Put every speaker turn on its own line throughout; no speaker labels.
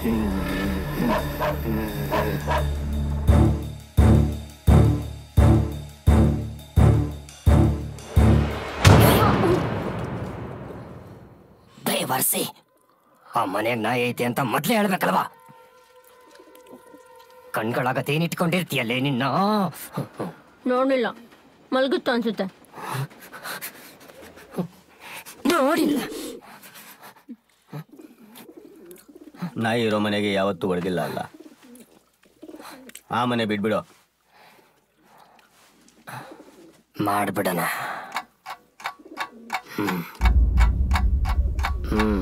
ಬೇವರ್ಸಿ ಆ ಮನೆಗ್ ನಾಯಿ ಐತೆ ಅಂತ ಮೊದ್ಲೇ ಹೇಳ್ಬೇಕಲ್ವಾ ಕಣ್ಗಳಾಗತ್ತೇನಿಟ್ಕೊಂಡಿರ್ತೀಯಲ್ಲೇ ನಿನ್ನ
ನೋಡಿಲ್ಲ ಮಲ್ಗುತ್ತ ಅನ್ಸುತ್ತೆ
ನೋಡಿಲ್ಲ
ನಾಯಿ ಇರೋ ಮನೆಗೆ ಯಾವತ್ತೂ ಹೊಡೆದಿಲ್ಲ ಅಲ್ಲ ಆ ಮನೆ ಬಿಟ್ಬಿಡು
ಮಾಡ್ಬಿಡಣ ಹ್ಮ್ ಹ್ಮ್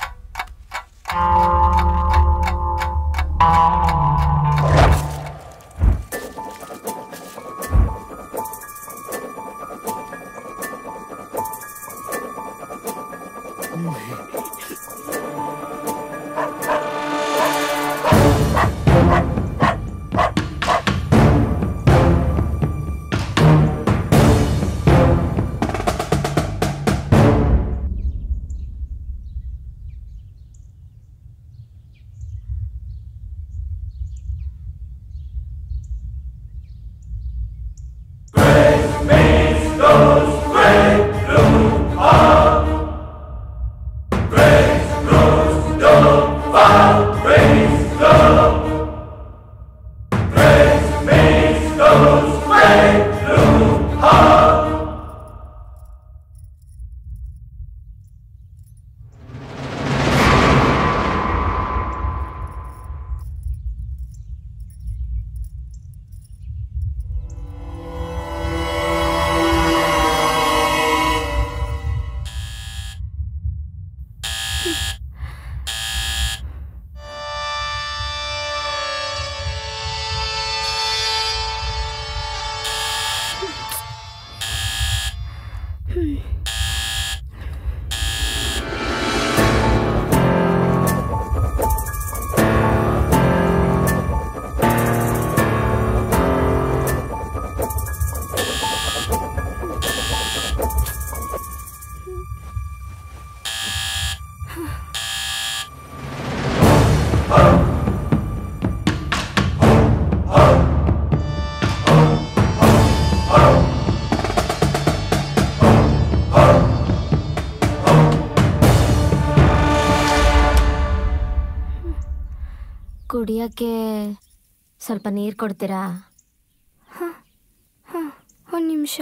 ಕುಡಿಯೋಕ್ಕೆ ಸ್ವಲ್ಪ ನೀರು ಕೊಡ್ತೀರಾ
ಒಂದು ನಿಮಿಷ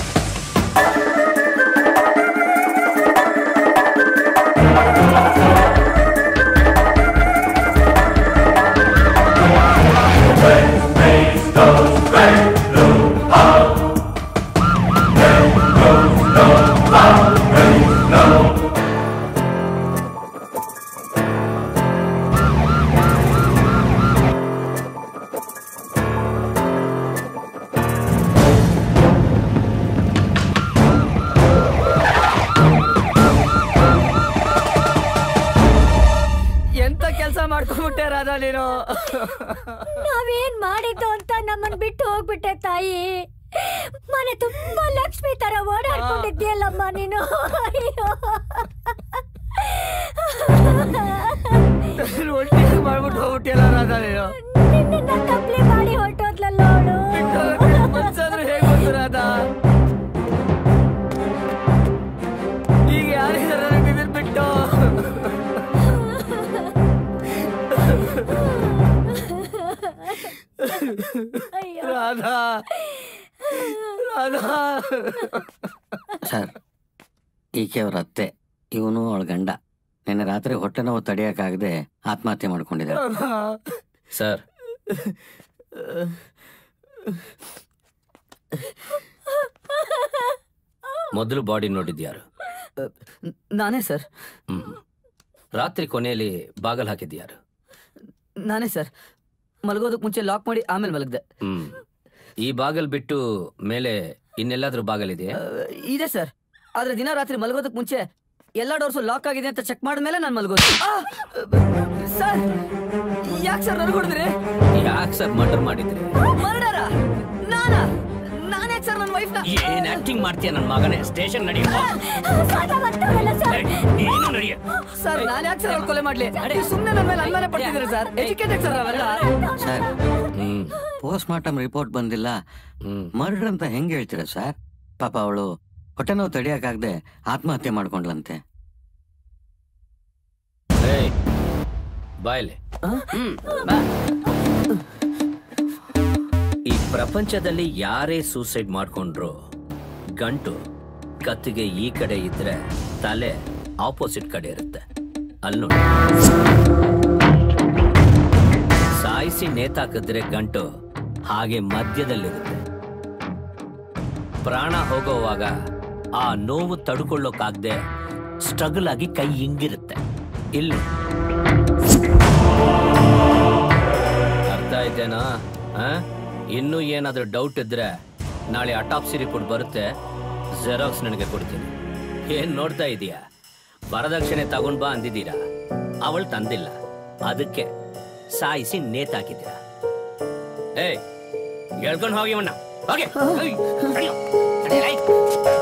Thank
ಮಾಡ್ಕೊಂಡ್ಬಿಟ್ಟೆ ರಾಧಾ ನೀನು
ನಾವೇನ್ ಮಾಡಿದ್ದು ಅಂತ ನಮ್ಮನ್ ಬಿಟ್ಟು ಹೋಗ್ಬಿಟ್ಟೆ ತಾಯಿ ಮನೆ ತುಂಬಾ ಲಕ್ಷ್ಮಿ ತರ ಓಡಾಡ್ಕೊಂಡಿದ್ಯಲ್ಲಮ್ಮ ನೀನು ಅಯ್ಯೋ.
ಒಟ್ಟಿ ಮಾಡ್ಬಿಟ್ಟು ಹೋಗ್ಬಿಟ್ಟಿಯಲ್ಲ ರಾಧಾ ನೀನು
ನಿನ್ನನ್ನ ಕಪ್ಲಿ ಮಾಡಿ ಹೊರಟೋದ್ಲಲ್ಲ ಅವಳು
ಮನ್ಸಾದ್ರೆ ಹೇಗ್ ಬಂತು ರಾಧಾ ಈಗ ಯಾರಿದಾರ ನಿನ್ನ ಬಿಟ್ಟು
ಅಯ್ಯೋ
ರಾಧಾ ರಾಧಾ
ಸರ್ ಈಕೆ ಅವ್ರ ಅತ್ತೆ ಇವನು ಅವಳ ಗಂಡ ನಿನ್ನೆ ರಾತ್ರಿ ಹೊಟ್ಟೆ ನೋವು ತಡೆಯಕ್ಕಾಗದೆ ಆತ್ಮಹತ್ಯೆ ಮಾಡ್ಕೊಂಡಿದ್ದಾರೆ
ಸರ್ ಮೊದಲು ಬಾಡಿ ನೋಡಿದ್ಯಾರು
ನಾನೇ ಸರ್
ಹ್ಮ್ ರಾತ್ರಿ ಕೊನೆಯಲ್ಲಿ ಬಾಗಲ್ ಹಾಕಿದ್ಯಾರು
ನಾನೇ ಸರ್ ಮಲಗೋದಕ್ಕೆ ಮುಂಚೆ ಲಾಕ್ ಮಾಡಿ ಆಮೇಲೆ ಮಲಗ್ದೆ
ಹ್ಮ್ ಈ ಬಾಗಲ್ ಬಿಟ್ಟು ಮೇಲೆ ಇನ್ನೆಲ್ಲಾದ್ರೂ ಬಾಗಲ್ ಇದೆಯಾ
ಇದೆ ಸರ್ ಆದ್ರೆ ದಿನ ರಾತ್ರಿ ಮಲಗೋದಕ್ಕೆ ಮುಂಚೆ ಎಲ್ಲ ಡೋರ್ಸು ಲಾಕ್ ಆಗಿದೆ ಅಂತ ಚೆಕ್ ಮಾಡಿದ್ಮೇಲೆ ನಾನು ಮಲಗೋದು ಆ! ಸರ್ ಯಾಕೆ ಸರ್ ನನಗೆ ಹೊಡೆದ್ರಿ
ಯಾಕೆ ಸರ್ ಮರ್ಡರ್ ಮಾಡಿದ್ರಿ
ಮರ್ಡರ ನಾನಾ ನಾನು ಯಾಕೆ ಸರ್ ನನ್ನ ವೈಫ್ನ
ಏನ್ ಆಕ್ಟಿಂಗ್ ಮಾಡ್ತೀಯ ನನ್ನ ಮಗನೇ ಸ್ಟೇಷನ್ ನಡಿ
ಸ್ವಾದ ಬಂತವಲ್ಲ ಸರ್
ನೀನು ನಡಿಯ
ಸರ್ ನಾನು ಯಾಕೆ ಸರ್ ಅವ್ಳ್ ಕೊಲೆ ಮಾಡ್ಲಿ ಸುಮ್ಮನೆ ನನ್ನ ಮೇಲೆ ಅನುಮಾನ ಪಡ್ತಿದ್ದೀರಿ ಸರ್ ಎಜುಕೇಟೆಡ್ ಸರ್ ಅವೆಲ್ಲ
sir
hmm
post mortem report ಬಂದಿಲ್ಲ
ಹ್ಮ್
ಮರ್ಡರ್ ಅಂತ ಹೆಂಗ್ ಹೇಳ್ತೀರಾ ಸರ್ ಪಾಪ ಅವಳು ಹೊಟ್ಟೆ ನೋವು ತಡೆಯಕ್ಕಾಗದೆ ಆತ್ಮಹತ್ಯೆ ಮಾಡ್ಕೊಂಡ್ಲಂತೆ
ಏಯ್ ಬಾಯ್ಲೆ ಈ ಪ್ರಪಂಚದಲ್ಲಿ ಯಾರೇ ಸೂಸೈಡ್ ಮಾಡ್ಕೊಂಡ್ರು ಗಂಟು ಕತ್ತಿಗೆ ಈ ಕಡೆ ಇದ್ರೆ ತಲೆ ಆಪೋಸಿಟ್ ಕಡೆ ಇರುತ್ತೆ ಅಲ್ಲಿ ನೋಡಿ ಸಾಯಿಸಿ ನೇತಾಕಿದ್ರೆ ಗಂಟು ಹಾಗೆ ಮಧ್ಯದಲ್ಲಿರುತ್ತೆ ಪ್ರಾಣ ಹೋಗೋವಾಗ ಆ ನೋವು ತಡ್ಕೊಳ್ಳೋಕಾಗ್ದೆ ಸ್ಟ್ರಗಲ್ ಆಗಿ ಕೈ ಹಿಂಗಿರುತ್ತೆ ಇಲ್ಲಿ ಅರ್ಥ ಆಯ್ತೇನಾ ಆ? ಇನ್ನೂ ಏನಾದ್ರೂ ಡೌಟ್ ಇದ್ರೆ ನಾಳೆ ಅಟಾಪ್ಸಿ ರಿಪೋರ್ಟ್ ಬರುತ್ತೆ ಜೆರಾಕ್ಸ್ ನನಗೆ ಕೊಡ್ತೀನಿ ಏನ್ ನೋಡ್ತಾ ಇದೀಯಾ ವರದಕ್ಷಿಣೆ ತಗೊಂಡ್ ಬಾ ಅಂದಿದ್ದೀರಾ ಅವಳು ತಂದಿಲ್ಲ ಅದಕ್ಕೆ ಸಾಯಿಸಿ ನೇತಾಕಿದ್ದೀರಾ ಏಯ್ ಹೇಳ್ಕೊಂಡು ಹೋಗಿ ಅವನ್ನ ಹೋಗಿ ಏಯ್, ನಡೆಯೋ, ನಡೆಯಲೇ.